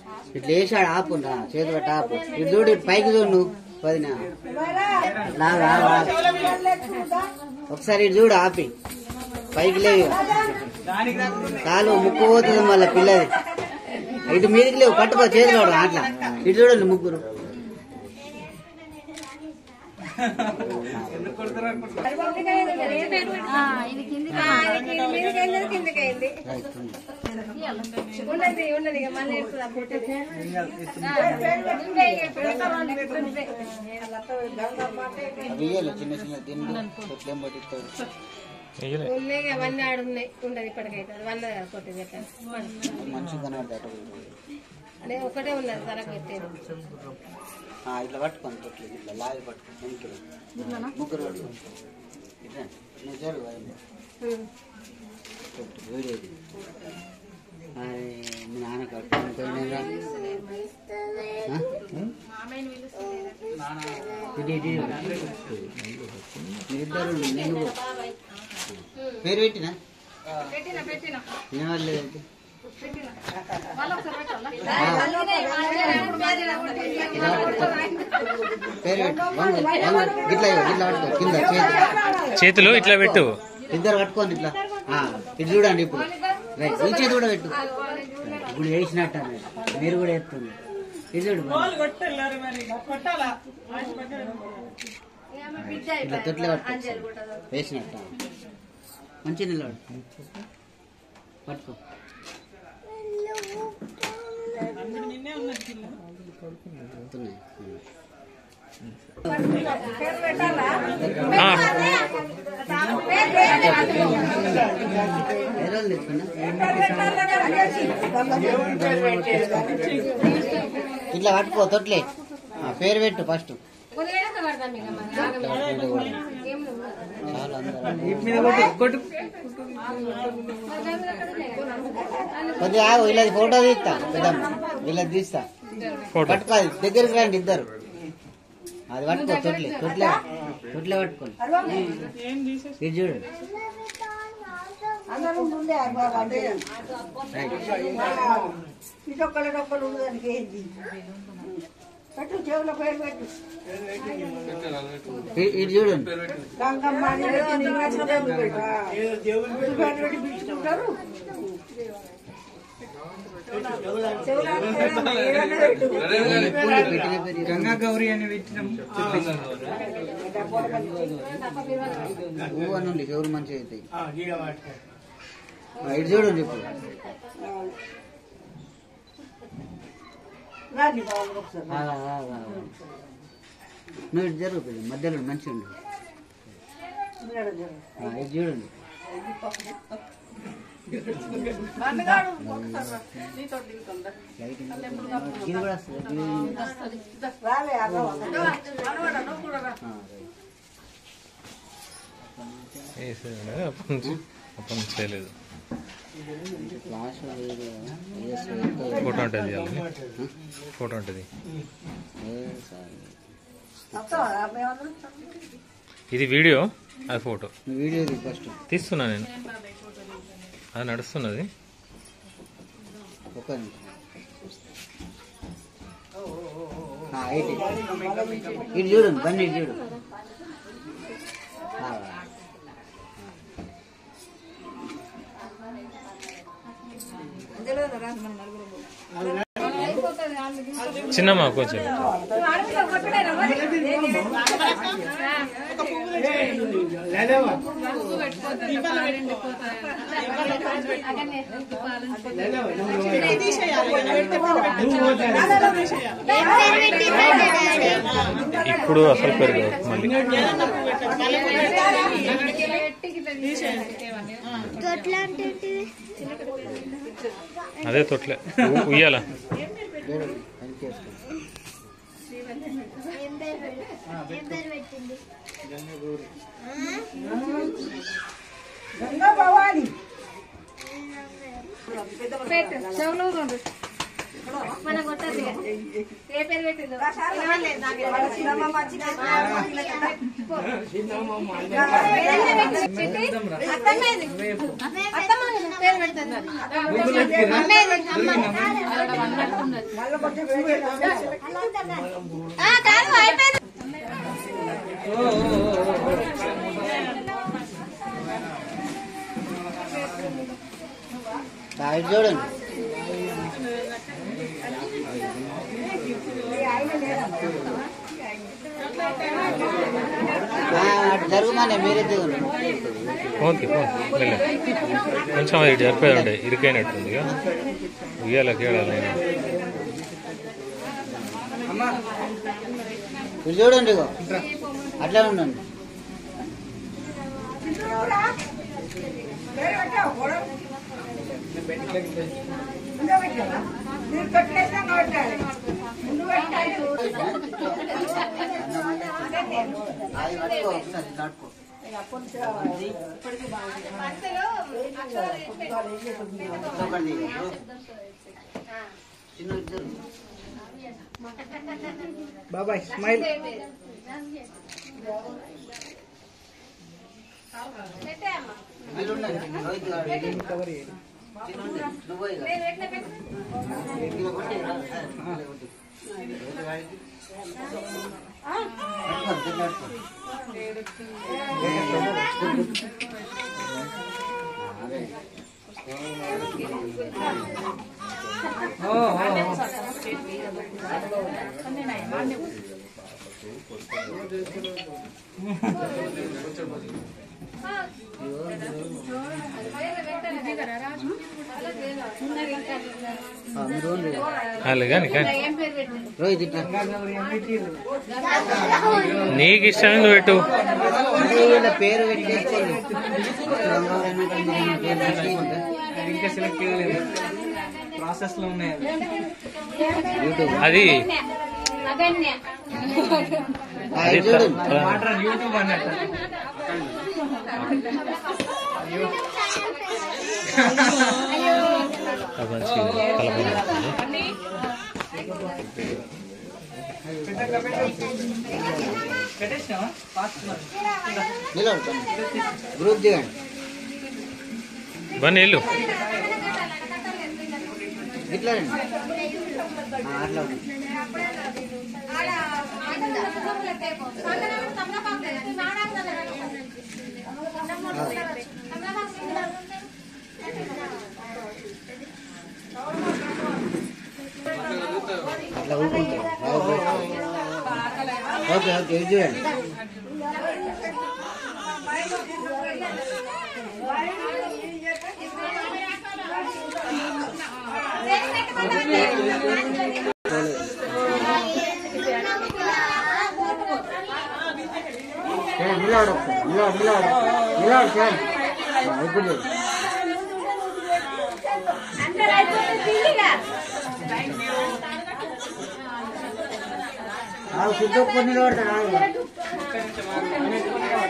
ఇట్లా వేసాడు ఆపు రా చేతి పట్టి ఆపు ఇటు చూడు ఇటు పైకి చూడు నువ్వు వదిన లాగు, ఆగు, ఆగు. ఒకసారి ఇటు చూడు ఆపి పైకి లేవు కాలు ముక్కు పోతుంది మళ్ళీ పిల్లది ఇటు మీదకి లేవు పట్టుకో చేతి పడు అట్లా ఇటు చూడండి ముగ్గురు ఇది కిందికి కిందికి అయింది ఉన్నది ఉన్నది ఇక మళ్ళీ ఎడుతుంది ఆ పొట్టు. నువ్వే ఇక పెడతావా? నువ్వే. అవి ఇయ్యాలి చిన్న చిన్న తిండి ఎట్లేం పట్టిస్తారు ఉన్నాయి ఇక అవన్నీ ఆడు ఉన్నాయి ఉండదు ఇప్పటికైతే అది వన్నది కదా పొట్టు ఎట్లా మంచిగా కనబడతాయి అటు ఇటు. అదే ఒకటే ఉన్నది తలకు పెట్టేది ఆ, ఇట్లా పట్టుకోండి తొట్లు ఇట్లా లాగి పట్టుకోండి వెనక్కి ముగ్గురు పట్టుకోండి ఇట్లా నువ్వు చూడు వదిన. ఉం. తొట్టు వీడియో ఇది. అరే, మీ నాన్న కట్టుకొని పోయినారా? ఆ? ఇటు, ఇటు, ఇటు. మీరిద్దరు నేను పేరు పెట్టినా పెట్టినా పెట్టినా నేను వాళ్ళేదంటే పేరు పెట్టు వంగు, వంగు. గిట్లా ఇవ్వు, గిట్లా పట్టుకో కింద చేతి చేతులు ఇట్లా పెట్టు ఇద్దరు పట్టుకోండి ఇట్లా ఆ, ఇది చూడండి ఇప్పుడు రైట్ ఈ చేతి కూడా పెట్టు ఇప్పుడు వేసినట్టు అన్నది. మీరు కూడా ఎత్తుంది ఇది చూడు మరి. ఇట్లా తొట్లే పట్టుకో వేసినట్ట మంచి నిలబడు పట్టుకో వస్తున్నాయి. ఆ, వేరే వాళ్ళు తెచ్చుకున్నా? ఇట్లా పట్టుకో తొట్లే ఆ, పేరు పెట్టు ఫస్ట్ వదిలేక పడతాం ఇక మరి. ఏం నువ్వు? చాలా అందరూ కొద్దిగా ఆగు ఇలా ఫోటో తీస్తా పెద్దమ్మ ఇలా తీస్తా ఫోటో పట్టుకో అది దగ్గరికి రండి ఇద్దరు అది పట్టుకో తొట్లే తొట్లే తొట్లే పట్టుకోండి ఇది చూడండి పెట్టు చెవుల పేరు పెట్టు ఇ- ఇది చూడండి గంగమ్మ అని పెట్టి నీకు నచ్చిన పేరు పెట్టు. ఆ. ఇది పేరు పెట్టి పిలుచుకుంటారు చెవుల పేరు ఏదైనా పెట్టు. ఎప్పుడు పెట్టిన పేరు గంగా గౌరీ అని పెట్టినాం పువ్వు అని చెవులు మంచిగా అవుతాయి ఆ, ఇది చూడండి ఇప్పుడు రాండి బాబు ఒకసారి ఆ, ఆ, ఆ, ఆ. నువ్వు ఇటు జరుగు పిల్ల మధ్యలో మంచిగా ఉండు ఇక్కడ జరుగు. ఆ, ఇది చూడండి లైట్ ఇది కూడా వస్తుంది రాలే అర్థం ఆ, రైట్. వేసేది అప్పటి నుంచి అప్పటి నుంచి చేయలేదు ఫ్లాష్ వేరే yes, ఎక్కువ. ఫోటో ఉంటుంది ఇవ్వాలి ఫోటో ఉంటుంది Yes, అది. వస్తావా మేమన్నా ఇది వీడియో అది ఫోటో నువ్వు వీడియో తీ ఫస్ట్ తీస్తున్నా నేను అది నడుస్తున్నది ఒక నిమిషం. ఆ, ఇటు ఇటు. ఇటు చూడండి బండి ఇటు చూడు ఆ, చిన్నమ్మా కొంచెం ఇప్పుడు అసలు పెరుగు మళ్ళీ అదే తొట్లే ఉ- ఉయ్యాల చూడండి పని చేసుకోండి గంగా భవాని పెట్టు చెవులు రెండు మన కొట్టదు ఏ పేరు పెట్టిందో వినవలేదు నాకు. వాళ్ళ చిన్నమ్మ మంచిగా చిట్టి, అత్తమ్మ ఇది. అత్తమ్మ పేరు పెడుతుంది అమ్మేది, అమ్మ. మళ్ళీ కొంచెం వేడి ఆ, కాదు అయిపోయింది ఇటు చూడండి ఆ, అటు జరుగుమానే మీరే దిగుండి ఫోన్కి ఫోన్ వెళ్ళి కొంచెం అది ఇటు జరిపోయి ఉండే ఇరికైనట్టుంది ఇక ఉయ్యాల కీడాలి ఇటు చూడండి ఇగో అట్లా ఉండండి వేడి పెట్టావు గొడవ ముందే పెట్టావా? మీరు పెట్టేసినా పెట్టాలి ముందు పెట్టాలి అది పట్టుకో ఒకసారి దాటుకో ఒకటి చిన్న ఇద్దరు బాబాయ్ స్మైల్ పెట్టేయమ్మా మీరు ఉండండి రోహిత్ గారు చిన్న ఉంది. నువ్వు ఇక. నేను ఎట్లా పెట్టు ఇలా కొట్టి, రా, రా, ఇలా కొట్టి. రోహిత్ గారికి. పట్టుకో, దగ్గర పట్టుకో. ఆ, అదే. ఆ, మీరు ఉండండి. అలాగే కానీ కానీ ఏం పేరు పెట్టింది రోహిత్ ఇట్లా నీకు ఇష్టమైంది పెట్టు అదే వీళ్ళ పేరు పెట్టేసుకోండి రంగారాయణ గారి పేరు పెట్టేసుకుంటే. ఇంకా సెలెక్ట్ చేయలేదు ప్రాసెస్ లో ఉన్నాయి అవి. యూట్యూబ్ అది అగన్య ఆ, ఇది చూడండి మాట రాదు, యూట్యూబ్ అన్నట్టు అది మంచిగా కలపండి పెట్టేసినావా ఫాస్ట్ నిలబడతాను గ్రూప్ దిగండి బన్నీ వెళ్ళు ఇట్లా రండి ఆ, అట్లా ఉండండి. అట్లా ఊరుకుంటారు ఓకే ఓకే ఇది చూడండి చూడండి నిలబడు ఒకసారి. నిలబడు నిలబడు నిలబడు చూడండి ఆ, ఇప్పుడు చూడు ఆగు సిద్ధొక్క నిలబడతాడు ఆగు